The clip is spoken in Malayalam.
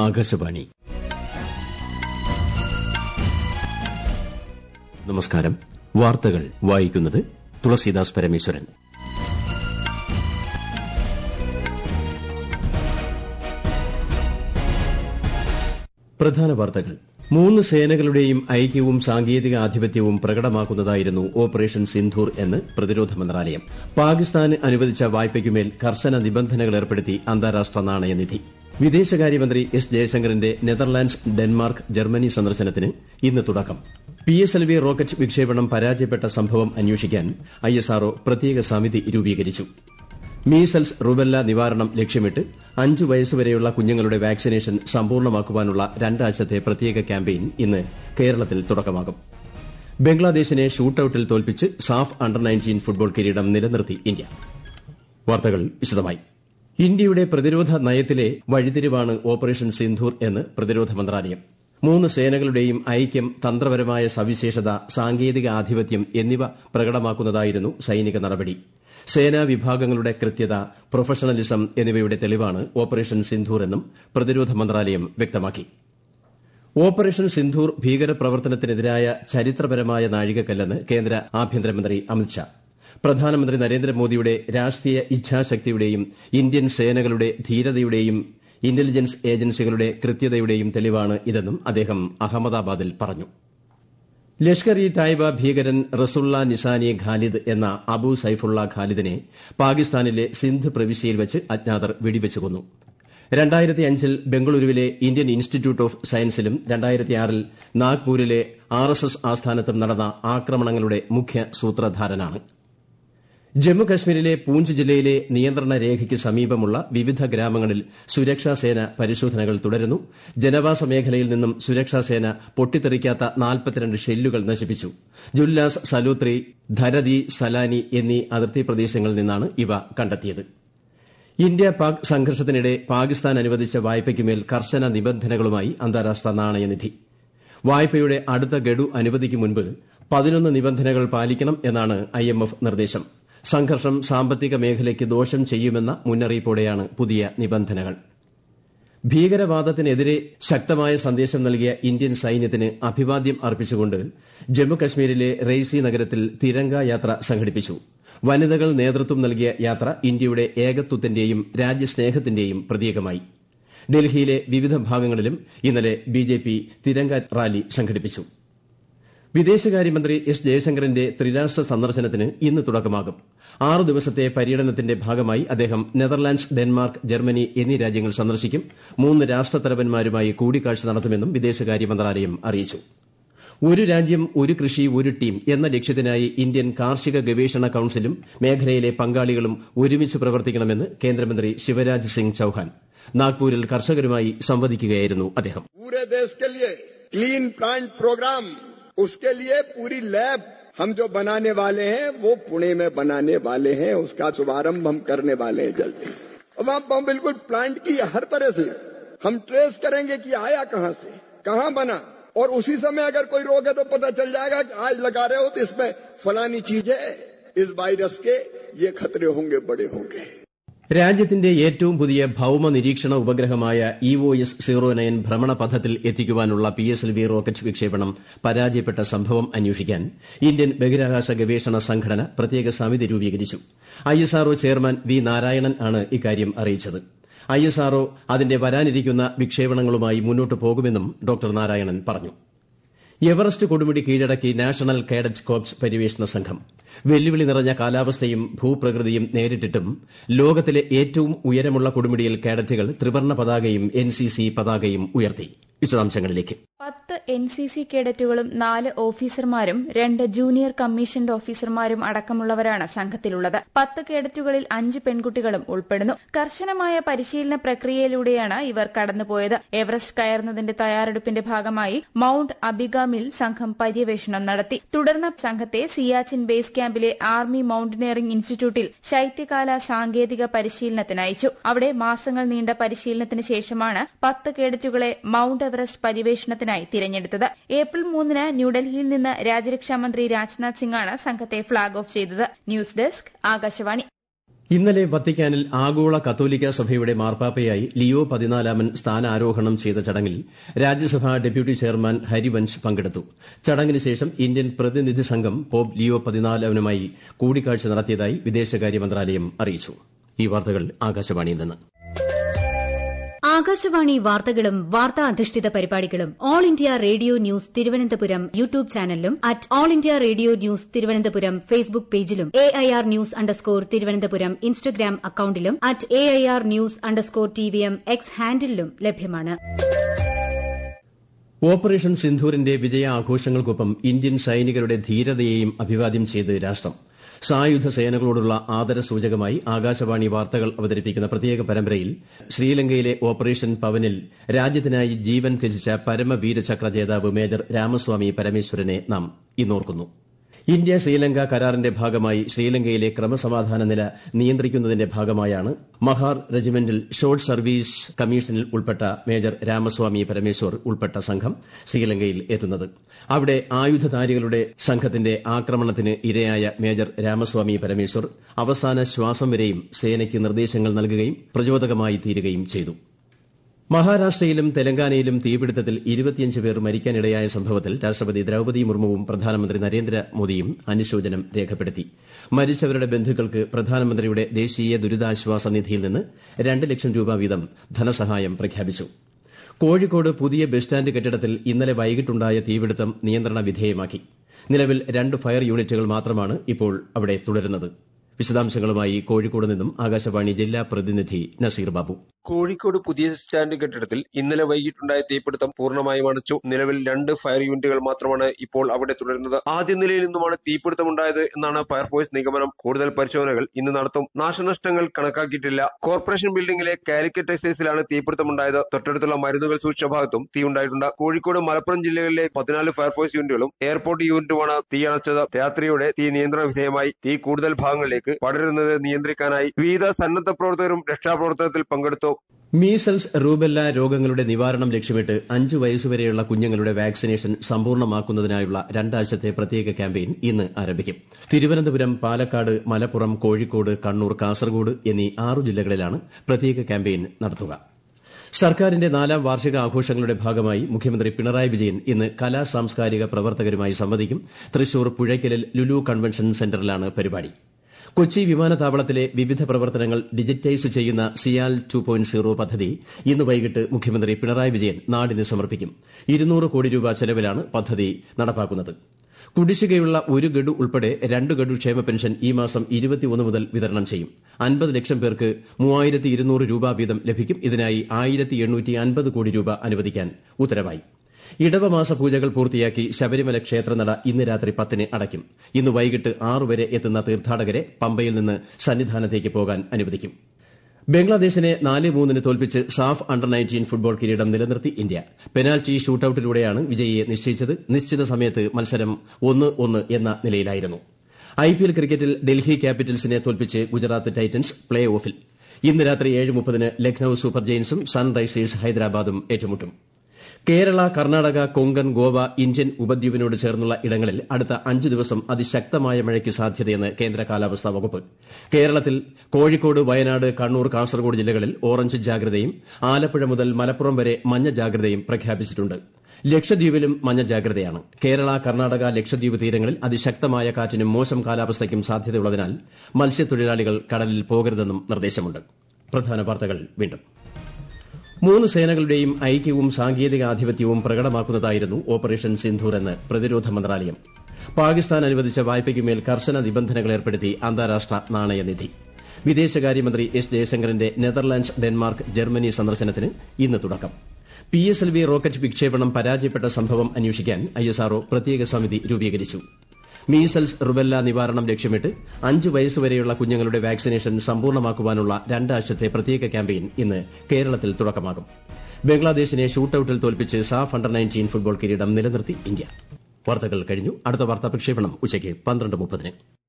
ആകാശവാണി നമസ്കാരം വാർത്തകൾ വായിക്കുന്നത് തുളസീദാസ് പരമേശ്വരൻ പ്രധാന വാർത്തകൾ മൂന്ന് സേനകളുടെയും ഐക്യവും സാങ്കേതിക ആധിപത്യവും പ്രകടമാക്കുന്നതായിരുന്നു ഓപ്പറേഷൻ സിന്ധൂർ എന്ന് പ്രതിരോധ മന്ത്രാലയം പാകിസ്ഥാന് അനുവദിച്ച വായ്പയ്ക്കുമേൽ കർശന നിബന്ധനകൾ ഏർപ്പെടുത്തി അന്താരാഷ്ട്ര നാണയനിധി വിദേശകാര്യമന്ത്രി എസ് ജയശങ്കറിന്റെ നെതർലാൻഡ്സ് ഡെൻമാർക്ക് ജർമ്മനി സന്ദർശനത്തിന് ഇന്ന് തുടക്കം P S L V rocket വിക്ഷേപണം പരാജയപ്പെട്ട സംഭവം അന്വേഷിക്കാൻ ഐഎസ്ആർഒ പ്രത്യേക സമിതി രൂപീകരിച്ചു മീസൽസ് റുബെല്ല നിവാരണം ലക്ഷ്യമിട്ട് അഞ്ചു വയസ്സുവരെയുള്ള കുഞ്ഞുങ്ങളുടെ വാക്സിനേഷൻ സമ്പൂർണ്ണമാക്കുവാനുള്ള രണ്ടാഴ്ചത്തെ പ്രത്യേക ക്യാമ്പയിൻ ഇന്ന് കേരളത്തിൽ തുടക്കമാകും ബംഗ്ലാദേശിനെ ഷൂട്ടൌട്ടിൽ തോൽപ്പിച്ച് സാഫ് അണ്ടർ നയൻറ്റീൻ ഫുട്ബോൾ കിരീടം നിലനിർത്തി ഇന്ത്യ വാർത്തകൾ വിശദമായി ഇന്ത്യയുടെ പ്രതിരോധ നയത്തിലെ വഴിത്തിരിവാണ് ഓപ്പറേഷൻ സിന്ധൂർ എന്ന് പ്രതിരോധ മന്ത്രാലയം മൂന്ന് സേനകളുടെയും ഐക്യം തന്ത്രപരമായ സവിശേഷത സാങ്കേതിക ആധിപത്യം എന്നിവ പ്രകടമാക്കുന്നതായിരുന്നു സൈനിക നടപടി സേനാ വിഭാഗങ്ങളുടെ കൃത്യത പ്രൊഫഷണലിസം എന്നിവയുടെ തെളിവാണ് ഓപ്പറേഷൻ സിന്ധൂർ എന്നും പ്രതിരോധ മന്ത്രാലയം വ്യക്തമാക്കി ഓപ്പറേഷൻ സിന്ധൂർ ഭീകരപ്രവർത്തനത്തിനെതിരായ ചരിത്രപരമായ നാഴികക്കല്ലെന്ന് കേന്ദ്ര ആഭ്യന്തരമന്ത്രി അമിത്ഷാ പ്രധാനമന്ത്രി നരേന്ദ്രമോദിയുടെ രാഷ്ട്രീയ ഇച്ഛാശക്തിയുടെയും ഇന്ത്യൻ സേനകളുടെ ധീരതയുടെയും ഇന്റലിജൻസ് ഏജൻസികളുടെ കൃത്യതയുടെയും തെളിവാണ് ഇതെന്നും അദ്ദേഹം അഹമ്മദാബാദിൽ പറഞ്ഞു ലഷ്കർ ഇ തായ്ബ ഭീകരൻ റസുള്ള നിസാനി ഖാലിദ് എന്ന അബു സൈഫുള്ള ഖാലിദിനെ പാകിസ്ഥാനിലെ സിന്ധ് പ്രവിശ്യയിൽ വെച്ച് അജ്ഞാതർ വെടിവെച്ച് കൊന്നു ൽ ബംഗളൂരുവിലെ ഇന്ത്യൻ ഇൻസ്റ്റിറ്റ്യൂട്ട് ഓഫ് സയൻസിലും ൽ നാഗ്പൂരിലെ ആർ എസ് എസ് ആസ്ഥാനത്തും നടന്ന ആക്രമണങ്ങളുടെ മുഖ്യ സൂത്രധാരനാണ് ജമ്മുകശ്മീരിലെ പൂഞ്ച് ജില്ലയിലെ നിയന്ത്രണ രേഖയ്ക്ക് സമീപമുള്ള വിവിധ ഗ്രാമങ്ങളിൽ സുരക്ഷാസേന പരിശോധനകൾ തുടരുന്നു ജനവാസ മേഖലയിൽ നിന്നും സുരക്ഷാസേന പൊട്ടിത്തെറിക്കാത്ത ഷെല്ലുകൾ നശിപ്പിച്ചു ജുല്ലാസ് സലൂത്രി ധരദി സലാനി എന്നീ അതിർത്തി പ്രദേശങ്ങളിൽ നിന്നാണ് ഇവ കണ്ടെത്തിയത് ഇന്ത്യ പാക് സംഘർഷത്തിനിടെ പാകിസ്ഥാൻ അനുവദിച്ച വായ്പയ്ക്കുമേൽ കർശന നിബന്ധനകളുമായി അന്താരാഷ്ട്ര നാണയനിധി വായ്പയുടെ അടുത്ത ഗഡു അനുവദിക്കും മുൻപ് പതിനൊന്ന് നിബന്ധനകൾ പാലിക്കണം എന്നാണ് ഐഎംഎഫ് നിർദ്ദേശം സംഘർഷം സാമ്പത്തിക മേഖലയ്ക്ക് ദോഷം ചെയ്യുമെന്ന മുന്നറിയിപ്പോടെയാണ് പുതിയ നിബന്ധനകൾ ഭീകരവാദത്തിനെതിരെ ശക്തമായ സന്ദേശം നൽകിയ ഇന്ത്യൻ സൈന്യത്തിന് അഭിവാദ്യം അർപ്പിച്ചുകൊണ്ട് ജമ്മുകശ്മീരിലെ റെയ്സി നഗരത്തിൽ തിരങ്ക യാത്ര സംഘടിപ്പിച്ചു വനിതകൾ നേതൃത്വം നൽകിയ യാത്ര ഇന്ത്യയുടെ ഏകത്വത്തിന്റെയും രാജ്യസ്നേഹത്തിന്റെയും പ്രതീകമായി ഡൽഹിയിലെ വിവിധ ഭാഗങ്ങളിലും ഇന്നലെ ബിജെപി തിരങ്ക റാലി സംഘടിപ്പിച്ചു വിദേശകാര്യമന്ത്രി എസ് ജയശങ്കറിന്റെ ത്രിരാഷ്ട്ര സന്ദർശനത്തിന് ഇന്ന് തുടക്കമാകും ആറ് ദിവസത്തെ പര്യടനത്തിന്റെ ഭാഗമായി അദ്ദേഹം നെതർലാൻഡ്സ് ഡെൻമാർക്ക് ജർമ്മനി എന്നീ രാജ്യങ്ങൾ സന്ദർശിക്കും മൂന്ന് രാഷ്ട്രത്തലവന്മാരുമായി കൂടിക്കാഴ്ച നടത്തുമെന്നും വിദേശകാര്യ മന്ത്രാലയം അറിയിച്ചു ഒരു രാജ്യം ഒരു കൃഷി ഒരു ടീം എന്ന ലക്ഷ്യത്തിനായി ഇന്ത്യൻ കാർഷിക ഗവേഷണ കൌൺസിലും മേഖലയിലെ പങ്കാളികളും ഒരുമിച്ച് പ്രവർത്തിക്കണമെന്ന് കേന്ദ്രമന്ത്രി ശിവരാജ് സിംഗ് ചൌഹാൻ നാഗ്പൂരിൽ കർഷകരുമായി സംവദിക്കുകയായിരുന്നു അദ്ദേഹം पूरे देश के लिए क्लीन प्लांट प्रोग्राम उसके लिए पूरी लैब हम जो बनाने वाले हैं वो पुणे में बनाने वाले हैं उसका शुभारंभ हम करने वाले हैं जल्दी अब हम बिल्कुल प्लांट की हर तरह से हम ट्रेस करेंगे कि आया कहां से कहां बना और उसी समय अगर कोई रोग है तो पता चल जाएगा कि आज लगा रहे हो तो इसमें फलानी चीज है इस वायरस के ये खतरे होंगे बड़े होंगे രാജ്യത്തിന്റെ ഏറ്റവും പുതിയ ഭൌമ നിരീക്ഷണ ഉപഗ്രഹമായ E O S zero nine ഭ്രമണപഥത്തിൽ എത്തിക്കുവാനുള്ള P S L V rocket വിക്ഷേപണം പരാജയപ്പെട്ട സംഭവം അന്വേഷിക്കാൻ ഇന്ത്യൻ ബഹിരാകാശ ഗവേഷണ സംഘടന പ്രത്യേക സമിതി രൂപീകരിച്ചു ഐഎസ്ആർഒ ചെയർമാൻ വി നാരായണൻ ആണ് ഇക്കാര്യം അറിയിച്ചത് ഐഎസ്ആർഒ അതിന്റെ വരാനിരിക്കുന്ന വിക്ഷേപണങ്ങളുമായി മുന്നോട്ട് പോകുമെന്നും ഡോക്ടർ നാരായണൻ പറഞ്ഞു എവറസ്റ്റ് കൊടുമുടി കീഴടക്കി നാഷണൽ കേഡറ്റ് കോർപ്സ് പര്യവേഷണ സംഘം വെല്ലുവിളി നിറഞ്ഞ കാലാവസ്ഥയും ഭൂപ്രകൃതിയും നേരിട്ടിട്ടും ലോകത്തിലെ ഏറ്റവും ഉയരമുള്ള കൊടുമുടിയിൽ കേഡറ്റുകൾ ത്രിവർണ്ണ പതാകയും എൻസിസി പതാകയും ഉയർത്തി വിശദാംശങ്ങളിലേക്ക് പത്ത് എൻ സി സി കേഡറ്റുകളും നാല് ഓഫീസർമാരും രണ്ട് ജൂനിയർ കമ്മീഷൻഡ് ഓഫീസർമാരും അടക്കമുള്ളവരാണ് സംഘത്തിലുള്ളത് പത്ത് കേഡറ്റുകളിൽ അഞ്ച് പെൺകുട്ടികളും ഉൾപ്പെടുന്നു കർശനമായ പരിശീലന പ്രക്രിയയിലൂടെയാണ് ഇവർ കടന്നുപോയത് എവറസ്റ്റ് കയറുന്നതിന്റെ തയ്യാറെടുപ്പിന്റെ ഭാഗമായി മൌണ്ട് അബിഗാമിൽ സംഘം പര്യവേഷണം നടത്തി തുടർന്ന് സംഘത്തെ സിയാച്ചിൻ ബേസ് ക്യാമ്പിലെ ആർമി മൌണ്ടനിയറിംഗ് ഇൻസ്റ്റിറ്റ്യൂട്ടിൽ ശൈത്യകാല സാങ്കേതിക പരിശീലനത്തിന് അയച്ചു അവിടെ മാസങ്ങൾ നീണ്ട പരിശീലനത്തിന് ശേഷമാണ് പത്ത് കേഡറ്റുകളെ മൌണ്ട് എവറസ്റ്റ് പര്യവേഷണത്തിനായി തിരഞ്ഞെടുത്തത് ഏപ്രിൽ മൂന്നിന് ന്യൂഡൽഹിയിൽ നിന്ന് രാജ്യരക്ഷാമന്ത്രി രാജ്നാഥ് സിംഗാണ് സംഘത്തെ ഫ്ളാഗ് ഓഫ് ചെയ്തത് ന്യൂസ് ഡെസ്ക് ആകാശവാണി ഇന്നലെ വത്തിക്കാനിൽ ആഗോള കത്തോലിക്ക സഭയുടെ മാർപ്പാപ്പയായി ലിയോ പതിനാലാമൻ സ്ഥാനാരോഹണം ചെയ്ത ചടങ്ങിൽ രാജ്യസഭാ ഡെപ്യൂട്ടി ചെയർമാൻ ഹരിവൻഷ് പങ്കെടുത്തു ചടങ്ങിന് ശേഷം ഇന്ത്യൻ പ്രതിനിധി സംഘം പോപ്പ് ലിയോ പതിനാലാമനുമായി കൂടിക്കാഴ്ച നടത്തിയതായി വിദേശകാര്യ മന്ത്രാലയം അറിയിച്ചു ഈ വാർത്തകൾ ആകാശവാണിയിൽ നിന്ന് ആകാശവാണി വാർത്തകളും വാർത്താ അധിഷ്ഠിത പരിപാടികളും all India radio news Thiruvananthapuram YouTube ചാനലിലും at all India radio news Thiruvananthapuram Facebook പേജിലും A I R news underscore Thiruvananthapuram Instagram അക്കൌണ്ടിലും at A I R news underscore T V M X ഹാൻഡിലും ലഭ്യമാണ് ഓപ്പറേഷൻ സിന്ധൂരിന്റെ വിജയാഘോഷങ്ങൾക്കൊപ്പം ഇന്ത്യൻ സൈനികരുടെ ധീരതയെയും അഭിവാദ്യം ചെയ്ത് രാഷ്ട്രം സായുധ സേനകളോടുള്ള ആദരസൂചകമായി ആകാശവാണി വാർത്തകൾ അവതരിപ്പിക്കുന്ന പ്രത്യേക പരമ്പരയിൽ ശ്രീലങ്കയിലെ ഓപ്പറേഷൻ പവനിൽ രാജ്യത്തിനായി ജീവൻ ത്യജിച്ച പരമവീരചക്ര ജേതാവ് മേജർ രാമസ്വാമി പരമേശ്വരനെ നാം ഇന്നോർക്കുന്നു ഇന്ത്യ ശ്രീലങ്ക കരാറിന്റെ ഭാഗമായി ശ്രീലങ്കയിലെ ക്രമസമാധാന നില നിയന്ത്രിക്കുന്നതിന്റെ ഭാഗമായാണ് മഹാർ റെജിമെന്റിൽ ഷോർട്ട് സർവീസ് കമ്മീഷനിൽ ഉൾപ്പെട്ട മേജർ രാമസ്വാമി പരമേശ്വർ ഉൾപ്പെട്ട സംഘം ശ്രീലങ്കയിൽ എത്തുന്നത് അവിടെ ആയുധധാരികളുടെ സംഘത്തിന്റെ ആക്രമണത്തിന് ഇരയായ മേജർ രാമസ്വാമി പരമേശ്വർ അവസാന ശ്വാസം വരെയും സേനയ്ക്ക് നിർദ്ദേശങ്ങൾ നൽകുകയും പ്രചോദകമായി തീരുകയും ചെയ്തു മഹാരാഷ്ട്രയിലും തെലങ്കാനയിലും തീപിടുത്തത്തിൽ ഇരുപത്തിയഞ്ച് പേർ മരിക്കാനിടയായ സംഭവത്തിൽ രാഷ്ട്രപതി ദ്രൌപദി മുർമുവും പ്രധാനമന്ത്രി നരേന്ദ്രമോദിയും അനുശോചനം രേഖപ്പെടുത്തി മരിച്ചവരുടെ ബന്ധുക്കൾക്ക് പ്രധാനമന്ത്രിയുടെ ദേശീയ ദുരിതാശ്വാസ നിധിയിൽ നിന്ന് രണ്ട് ലക്ഷം രൂപ വീതം ധനസഹായം പ്രഖ്യാപിച്ചു കോഴിക്കോട് പുതിയ ബസ് സ്റ്റാൻഡ് കെട്ടിടത്തിൽ ഇന്നലെ വൈകിട്ടുണ്ടായ തീപിടുത്തം നിയന്ത്രണ വിധേയമാക്കി നിലവിൽ രണ്ട് ഫയർ യൂണിറ്റുകൾ മാത്രമാണ് ഇപ്പോൾ അവിടെ തുടരുന്നത് വിശദാംശങ്ങളുമായി കോഴിക്കോട് നിന്നും ആകാശവാണി ജില്ലാ പ്രതിനിധി നസീർ ബാബു കോഴിക്കോട് പുതിയ സ്റ്റാൻഡ് കെട്ടിടത്തിൽ ഇന്നലെ വൈകിട്ടുണ്ടായ തീപിടുത്തം പൂർണ്ണമായും അണച്ചു നിലവിൽ രണ്ട് ഫയർ യൂണിറ്റുകൾ മാത്രമാണ് ഇപ്പോൾ അവിടെ തുടരുന്നത് ആദ്യ നിലയിൽ നിന്നുമാണ് തീപിടുത്തമുണ്ടായത് എന്നാണ് ഫയർഫോഴ്സ് നിഗമനം കൂടുതൽ പരിശോധനകൾ ഇന്ന് നടത്തും നാശനഷ്ടങ്ങൾ കണക്കാക്കിയിട്ടില്ല കോർപ്പറേഷൻ ബിൽഡിംഗിലെ കാലിക്കറ്റ് എക്സൈസിലാണ് തീപിടുത്തമുണ്ടായത് തൊട്ടടുത്തുള്ള മരുന്നുകൾ സൂക്ഷിച്ച ഭാഗത്തും തീയുണ്ടായിട്ടുണ്ട് കോഴിക്കോട് മലപ്പുറം ജില്ലകളിലെ പതിനാല് ഫയർഫോഴ്സ് യൂണിറ്റുകളും എയർപോർട്ട് യൂണിറ്റുമാണ് തീ അണച്ചത് രാത്രിയോടെ തീ നിയന്ത്രണ വിധേയമായി തീ കൂടുതൽ ഭാഗങ്ങളിലേക്ക് പടരുന്നത് നിയന്ത്രിക്കാനായി വിവിധ സന്നദ്ധ പ്രവർത്തകരും രക്ഷാപ്രവർത്തനത്തിൽ പങ്കെടുത്തു മീസൽസ് റൂബെല്ല രോഗങ്ങളുടെ നിവാരണം ലക്ഷ്യമിട്ട് അഞ്ച് വയസ്സുവരെയുള്ള കുഞ്ഞുങ്ങളുടെ വാക്സിനേഷൻ സമ്പൂർണ്ണമാക്കുന്നതിനായുള്ള രണ്ടാഴ്ചത്തെ പ്രത്യേക ക്യാമ്പയിൻ ഇന്ന് ആരംഭിക്കും തിരുവനന്തപുരം പാലക്കാട് മലപ്പുറം കോഴിക്കോട് കണ്ണൂർ കാസർഗോഡ് എന്നീ ആറു ജില്ലകളിലാണ് പ്രത്യേക ക്യാമ്പയിൻ നടത്തുക സർക്കാരിന്റെ നാലാം വാർഷിക ആഘോഷങ്ങളുടെ ഭാഗമായി മുഖ്യമന്ത്രി പിണറായി വിജയൻ ഇന്ന് കലാ സാംസ്കാരിക പ്രവർത്തകരുമായി സംവദിക്കും തൃശൂർ പുഴയ്ക്കലിൽ ലുലു കൺവെൻഷൻ സെന്ററിലാണ് പരിപാടി കൊച്ചി വിമാനത്താവളത്തിലെ വിവിധ പ്രവർത്തനങ്ങൾ ഡിജിറ്റൈസ് ചെയ്യുന്ന സിയാൽ ടു പോയിന്റ് സീറോ പദ്ധതി ഇന്ന് വൈകിട്ട് മുഖ്യമന്ത്രി പിണറായി വിജയൻ നാടിന് സമർപ്പിക്കും ഇരുന്നൂറ് കോടി രൂപ ചെലവിലാണ് പദ്ധതി നടപ്പാക്കുന്നത് കുടിശ്ശികയുള്ള ഒരു ഗഡു ഉൾപ്പെടെ രണ്ട് ഗഡു ക്ഷേമ പെൻഷൻ ഈ മാസം ഇരുപത്തിയൊന്ന് മുതൽ വിതരണം ചെയ്യും അൻപത് ലക്ഷം പേർക്ക് മൂവായിരത്തി ഇരുന്നൂറ് രൂപ വീതം ലഭിക്കും ഇതിനായി ആയിരത്തി എണ്ണൂറ്റി അൻപത് കോടി രൂപ അനുവദിക്കാൻ ഉത്തരവായി ഇടവമാസ പൂജകൾ പൂർത്തിയാക്കി ശബരിമല ക്ഷേത്രനട ഇന്ന് രാത്രി പത്തിന് അടയ്ക്കും ഇന്ന് വൈകിട്ട് ആറ് വരെ എത്തുന്ന തീർത്ഥാടകരെ പമ്പയിൽ നിന്ന് സന്നിധാനത്തേക്ക് പോകാൻ അനുവദിക്കും ബംഗ്ലാദേശിനെ നാല് മൂന്നിന് തോൽപ്പിച്ച് സാഫ് അണ്ടർ നയൻറ്റീൻ ഫുട്ബോൾ കിരീടം നിലനിർത്തി ഇന്ത്യ പെനാൽറ്റി ഷൂട്ടൌട്ടിലൂടെയാണ് വിജയിയെ നിശ്ചയിച്ചത് നിശ്ചിത സമയത്ത് മത്സരം ഒന്ന് ഒന്ന് എന്ന നിലയിലായിരുന്നു ഐപിഎൽ ക്രിക്കറ്റിൽ ഡൽഹി ക്യാപിറ്റൽസിനെ തോൽപ്പിച്ച് ഗുജറാത്ത് ടൈറ്റൻസ് പ്ലേ ഓഫിൽ ഇന്ന് രാത്രി ഏഴ് മുപ്പതിന് ലക്നൌ സൂപ്പർ ജയൻസും സൺറൈസേഴ്സ് ഹൈദരാബാദും ഏറ്റുമുട്ടും കേരള കർണാടക കൊങ്കൺ ഗോവ ഇന്ത്യൻ ഉപദ്വീപിനോട് ചേർന്നുള്ള ഇടങ്ങളിൽ അടുത്ത അഞ്ച് ദിവസം അതിശക്തമായ മഴയ്ക്ക് സാധ്യതയെന്ന് കേന്ദ്ര കാലാവസ്ഥാ വകുപ്പ് കേരളത്തിൽ കോഴിക്കോട് വയനാട് കണ്ണൂർ കാസർഗോഡ് ജില്ലകളിൽ ഓറഞ്ച് ജാഗ്രതയും ആലപ്പുഴ മുതൽ മലപ്പുറം വരെ മഞ്ഞ ജാഗ്രതയും പ്രഖ്യാപിച്ചിട്ടുണ്ട് ലക്ഷദ്വീപിലും മഞ്ഞ ജാഗ്രതയാണ് കേരള കർണാടക ലക്ഷദ്വീപ് തീരങ്ങളിൽ അതിശക്തമായ കാറ്റിനും മോശം കാലാവസ്ഥയ്ക്കും സാധ്യതയുള്ളതിനാൽ മത്സ്യത്തൊഴിലാളികൾ കടലിൽ പോകരുതെന്നും നിർദ്ദേശമുണ്ട് പ്രധാന വാർത്തകൾ വീണ്ടും മൂന്ന് സേനകളുടെയും ഐക്യവും സാങ്കേതിക ആധിപത്യവും പ്രകടമാക്കുന്നതായിരുന്നു ഓപ്പറേഷൻ സിന്ധൂർ എന്ന് പ്രതിരോധ മന്ത്രാലയം പാകിസ്ഥാൻ അനുവദിച്ച വായ്പയ്ക്കുമേൽ കർശന നിബന്ധനകൾ ഏർപ്പെടുത്തി അന്താരാഷ്ട്ര നാണയനിധി വിദേശകാര്യമന്ത്രി എസ് ജയശങ്കറിന്റെ നെതർലാൻഡ്സ് ഡെൻമാർക്ക് ജർമ്മനി സന്ദർശനത്തിന് ഇന്ന് തുടക്കം P S L V rocket വിക്ഷേപണം പരാജയപ്പെട്ട സംഭവം അന്വേഷിക്കാൻ ഐഎസ്ആർഒ പ്രത്യേക സമിതി രൂപീകരിച്ചു മീസൽസ് റുബെല്ല നിവാരണം ലക്ഷ്യമിട്ട് അഞ്ച് വയസ്സുവരെയുള്ള കുഞ്ഞുങ്ങളുടെ വാക്സിനേഷൻ സമ്പൂർണ്ണമാക്കുവാനുള്ള രണ്ടാഴ്ചത്തെ പ്രത്യേക ക്യാമ്പയിൻ ഇന്ന് കേരളത്തിൽ തുടക്കമാകും ബംഗ്ലാദേശിനെ ഷൂട്ടൌട്ടിൽ തോൽപ്പിച്ച് സാഫ് അണ്ടർ നയൻറ്റീൻ ഫുട്ബോൾ കിരീടം നിലനിർത്തി ഇന്ത്യ വാർത്തകൾ കഴിഞ്ഞു അടുത്ത വാർത്താ പ്രക്ഷേപണം ഉച്ചയ്ക്ക് പന്ത്രണ്ട് മുപ്പതിന്